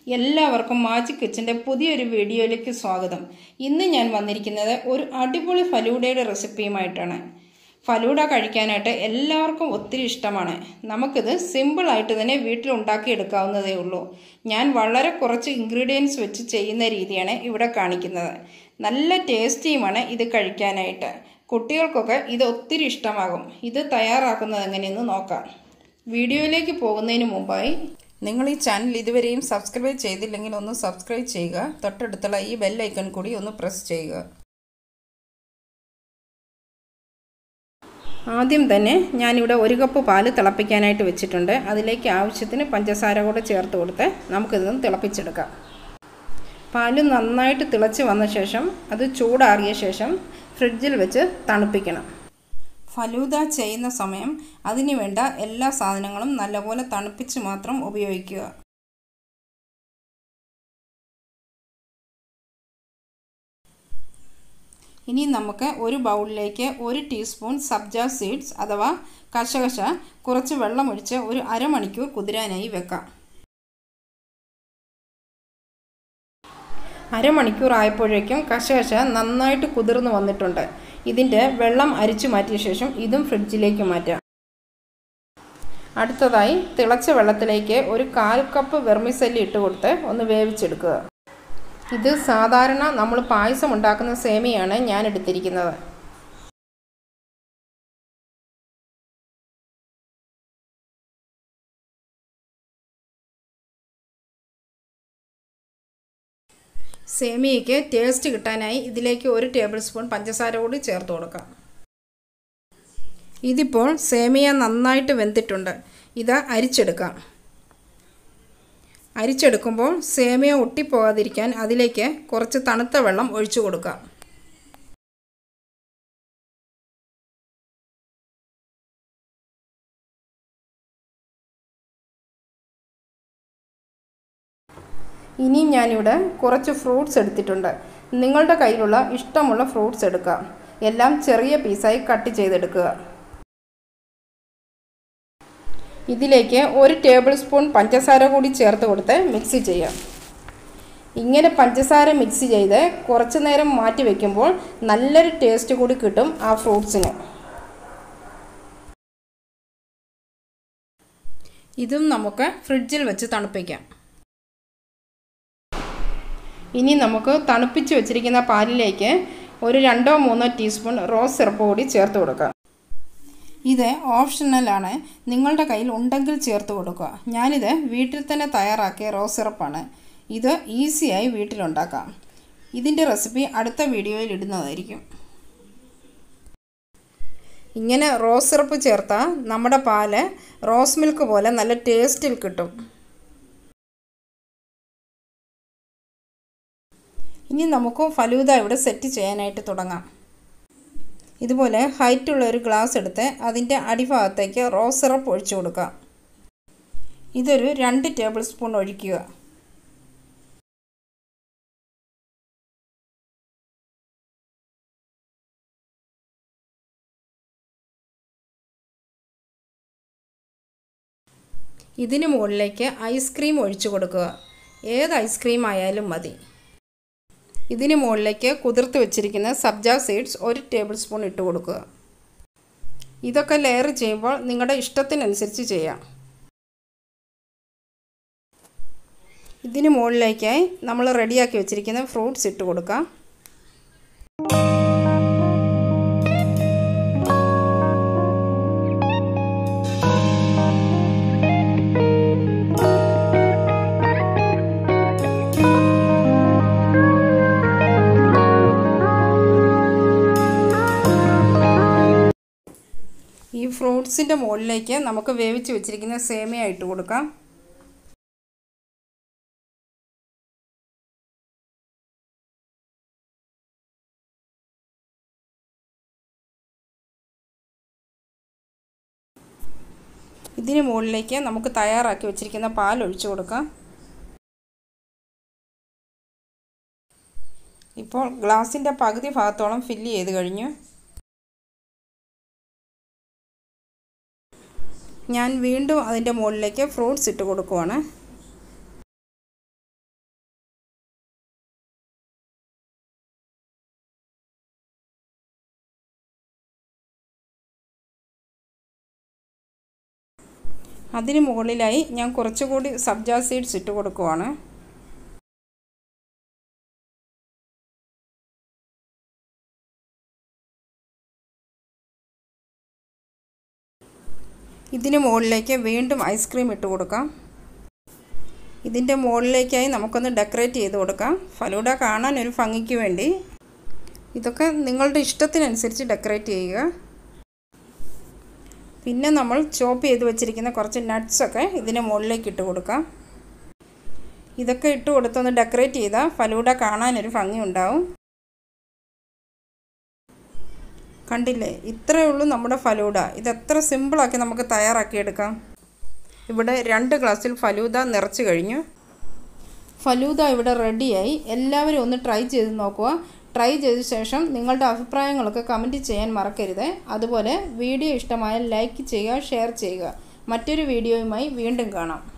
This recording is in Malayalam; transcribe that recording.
എല്ലാവർക്കും മാജിക് കിച്ചൻ്റെ പുതിയൊരു വീഡിയോയിലേക്ക് സ്വാഗതം ഇന്ന് ഞാൻ വന്നിരിക്കുന്നത് ഒരു അടിപൊളി ഫലൂഡയുടെ റെസിപ്പിയുമായിട്ടാണ് ഫലൂഡ കഴിക്കാനായിട്ട് എല്ലാവർക്കും ഒത്തിരി ഇഷ്ടമാണ് നമുക്കിത് സിമ്പിളായിട്ട് തന്നെ വീട്ടിൽ ഉണ്ടാക്കിയെടുക്കാവുന്നതേ ഉള്ളൂ ഞാൻ വളരെ കുറച്ച് ഇൻഗ്രീഡിയൻസ് വെച്ച് ചെയ്യുന്ന രീതിയാണ് ഇവിടെ കാണിക്കുന്നത് നല്ല ടേസ്റ്റിയുമാണ് ഇത് കഴിക്കാനായിട്ട് കുട്ടികൾക്കൊക്കെ ഇത് ഒത്തിരി ഇഷ്ടമാകും ഇത് തയ്യാറാക്കുന്നത് എങ്ങനെയെന്ന് നോക്കാം വീഡിയോയിലേക്ക് പോകുന്നതിന് മുമ്പായി നിങ്ങൾ ഈ ചാനൽ ഇതുവരെയും സബ്സ്ക്രൈബ് ചെയ്തില്ലെങ്കിൽ ഒന്ന് സബ്സ്ക്രൈബ് ചെയ്യുക തൊട്ടടുത്തുള്ള ഈ ബെൽ ഐക്കൺ കൂടി ഒന്ന് പ്രസ് ചെയ്യുക ആദ്യം തന്നെ ഞാനിവിടെ ഒരു കപ്പ് പാല് തിളപ്പിക്കാനായിട്ട് വെച്ചിട്ടുണ്ട് അതിലേക്ക് ആവശ്യത്തിന് പഞ്ചസാര കൂടെ ചേർത്ത് കൊടുത്ത് നമുക്കിതൊന്ന് തിളപ്പിച്ചെടുക്കാം പാല് നന്നായിട്ട് തിളച്ച് വന്ന ശേഷം അത് ചൂടാറിയ ശേഷം ഫ്രിഡ്ജിൽ വെച്ച് തണുപ്പിക്കണം ഫലൂദ ചെയ്യുന്ന സമയം അതിന് വേണ്ട എല്ലാ സാധനങ്ങളും നല്ലപോലെ തണുപ്പിച്ച് മാത്രം ഉപയോഗിക്കുക ഇനി നമുക്ക് ഒരു ബൗളിലേക്ക് ഒരു ടീസ്പൂൺ സബ്ജ സീഡ്സ് അഥവാ കശകശ കുറച്ച് വെള്ളമൊഴിച്ച് ഒരു അരമണിക്കൂർ കുതിരാനായി വെക്കാം അരമണിക്കൂർ ആയപ്പോഴേക്കും കശകശ നന്നായിട്ട് കുതിർന്ന് വന്നിട്ടുണ്ട് ഇതിൻ്റെ വെള്ളം അരിച്ചു മാറ്റിയ ശേഷം ഇതും ഫ്രിഡ്ജിലേക്ക് മാറ്റാം അടുത്തതായി തിളച്ച വെള്ളത്തിലേക്ക് ഒരു കാൽ കപ്പ് വെർമിസല്ലി ഇട്ട് കൊടുത്ത് ഒന്ന് വേവിച്ചെടുക്കുക ഇത് സാധാരണ നമ്മൾ പായസം ഉണ്ടാക്കുന്ന സേമിയാണ് ഞാൻ എടുത്തിരിക്കുന്നത് സേമിയയ്ക്ക് ടേസ്റ്റ് കിട്ടാനായി ഇതിലേക്ക് ഒരു ടേബിൾ സ്പൂൺ പഞ്ചസാര കൂടി ചേർത്ത് കൊടുക്കാം ഇതിപ്പോൾ സേമിയ നന്നായിട്ട് വെന്തിട്ടുണ്ട് ഇത് അരിച്ചെടുക്കാം അരിച്ചെടുക്കുമ്പോൾ സേമിയ ഒട്ടിപ്പോകാതിരിക്കാൻ അതിലേക്ക് കുറച്ച് തണുത്ത വെള്ളം ഒഴിച്ചു കൊടുക്കാം ഇനിയും ഞാനിവിടെ കുറച്ച് ഫ്രൂട്ട്സ് എടുത്തിട്ടുണ്ട് നിങ്ങളുടെ കയ്യിലുള്ള ഇഷ്ടമുള്ള ഫ്രൂട്ട്സ് എടുക്കാം എല്ലാം ചെറിയ പീസായി കട്ട് ചെയ്തെടുക്കുക ഇതിലേക്ക് ഒരു ടേബിൾ സ്പൂൺ പഞ്ചസാര കൂടി ചേർത്ത് കൊടുത്ത് മിക്സ് ചെയ്യാം ഇങ്ങനെ പഞ്ചസാര മിക്സ് ചെയ്ത് കുറച്ച് നേരം മാറ്റി വയ്ക്കുമ്പോൾ നല്ലൊരു ടേസ്റ്റ് കൂടി കിട്ടും ആ ഫ്രൂട്ട്സിന് ഇതും നമുക്ക് ഫ്രിഡ്ജിൽ വെച്ച് തണുപ്പിക്കാം ഇനി നമുക്ക് തണുപ്പിച്ച് വെച്ചിരിക്കുന്ന പാലിലേക്ക് ഒരു രണ്ടോ മൂന്നോ ടീസ്പൂൺ റോസ് സിറപ്പ് കൂടി ചേർത്ത് കൊടുക്കാം ഇത് ഓപ്ഷണലാണ് നിങ്ങളുടെ കയ്യിൽ ഉണ്ടെങ്കിൽ ചേർത്ത് കൊടുക്കുക ഞാനിത് വീട്ടിൽ തന്നെ തയ്യാറാക്കിയ റോസ് സിറപ്പാണ് ഇത് ഈസിയായി വീട്ടിലുണ്ടാക്കാം ഇതിൻ്റെ റെസിപ്പി അടുത്ത വീഡിയോയിൽ ഇടുന്നതായിരിക്കും ഇങ്ങനെ റോസ് സിറപ്പ് ചേർത്താൽ നമ്മുടെ പാല് റോസ് മിൽക്ക് പോലെ നല്ല ടേസ്റ്റിൽ കിട്ടും ഇനി നമുക്ക് ഫലൂദ ഇവിടെ സെറ്റ് ചെയ്യാനായിട്ട് തുടങ്ങാം ഇതുപോലെ ഹൈറ്റുള്ള ഒരു ഗ്ലാസ് എടുത്ത് അതിൻ്റെ അടിഭാഗത്തേക്ക് റോസ് സിറപ്പ് ഒഴിച്ചു കൊടുക്കാം ഇതൊരു രണ്ട് ടേബിൾ സ്പൂൺ ഒഴിക്കുക ഇതിന് മുകളിലേക്ക് ഐസ്ക്രീം ഒഴിച്ചു കൊടുക്കുക ഏത് ഐസ്ക്രീം ആയാലും മതി ഇതിന് മുകളിലേക്ക് കുതിർത്ത് വെച്ചിരിക്കുന്ന സബ്ജ സീഡ്സ് ഒരു ടേബിൾ സ്പൂൺ ഇട്ട് കൊടുക്കുക ഇതൊക്കെ ലെയർ ചെയ്യുമ്പോൾ നിങ്ങളുടെ ഇഷ്ടത്തിനനുസരിച്ച് ചെയ്യാം ഇതിന് മുകളിലേക്കായി നമ്മൾ റെഡിയാക്കി വെച്ചിരിക്കുന്ന ഫ്രൂട്ട്സ് ഇട്ട് കൊടുക്കാം ഈ ഫ്രൂട്ട്സിൻ്റെ മുകളിലേക്ക് നമുക്ക് വേവിച്ച് വെച്ചിരിക്കുന്ന സേമിയ ഇട്ട് കൊടുക്കാം ഇതിന് മുകളിലേക്ക് നമുക്ക് തയ്യാറാക്കി വെച്ചിരിക്കുന്ന പാൽ ഒഴിച്ചു കൊടുക്കാം ഇപ്പോൾ ഗ്ലാസിൻ്റെ പകുതി ഭാഗത്തോളം ഫില്ല് ചെയ്ത് കഴിഞ്ഞു ഞാൻ വീണ്ടും അതിൻ്റെ മുകളിലേക്ക് ഫ്രൂട്ട്സ് ഇട്ട് കൊടുക്കുവാണ് അതിന് മുകളിലായി ഞാൻ കുറച്ചുകൂടി സബ്ജാ സീഡ്സ് ഇട്ട് കൊടുക്കുവാണ് ഇതിന് മുകളിലേക്ക് വീണ്ടും ഐസ്ക്രീം ഇട്ട് കൊടുക്കാം ഇതിൻ്റെ മുകളിലേക്കായി നമുക്കൊന്ന് ഡെക്കറേറ്റ് ചെയ്ത് കൊടുക്കാം ഫലൂഡ കാണാൻ ഒരു ഭംഗിക്ക് വേണ്ടി ഇതൊക്കെ നിങ്ങളുടെ ഇഷ്ടത്തിനനുസരിച്ച് ഡെക്കറേറ്റ് ചെയ്യുക പിന്നെ നമ്മൾ ചോപ്പ് ചെയ്ത് വെച്ചിരിക്കുന്ന കുറച്ച് നട്ട്സൊക്കെ ഇതിന് മുകളിലേക്ക് ഇട്ട് കൊടുക്കാം ഇതൊക്കെ ഇട്ട് കൊടുത്തൊന്ന് ഡെക്കറേറ്റ് ചെയ്താൽ ഫലൂഡ കാണാനൊരു ഭംഗി ഉണ്ടാവും കണ്ടില്ലേ ഇത്രയേ ഉള്ളൂ നമ്മുടെ ഫലൂഡ ഇത് എത്ര സിമ്പിളാക്കി നമുക്ക് തയ്യാറാക്കിയെടുക്കാം ഇവിടെ രണ്ട് ഗ്ലാസ്സിൽ ഫലൂദ നിറച്ച് കഴിഞ്ഞു ഫലൂദ ഇവിടെ റെഡിയായി എല്ലാവരും ഒന്ന് ട്രൈ ചെയ്ത് നോക്കുക ട്രൈ ചെയ്ത ശേഷം നിങ്ങളുടെ അഭിപ്രായങ്ങളൊക്കെ കമൻറ്റ് ചെയ്യാൻ മറക്കരുത് അതുപോലെ വീഡിയോ ഇഷ്ടമായാൽ ലൈക്ക് ചെയ്യുക ഷെയർ ചെയ്യുക മറ്റൊരു വീഡിയോയുമായി വീണ്ടും കാണാം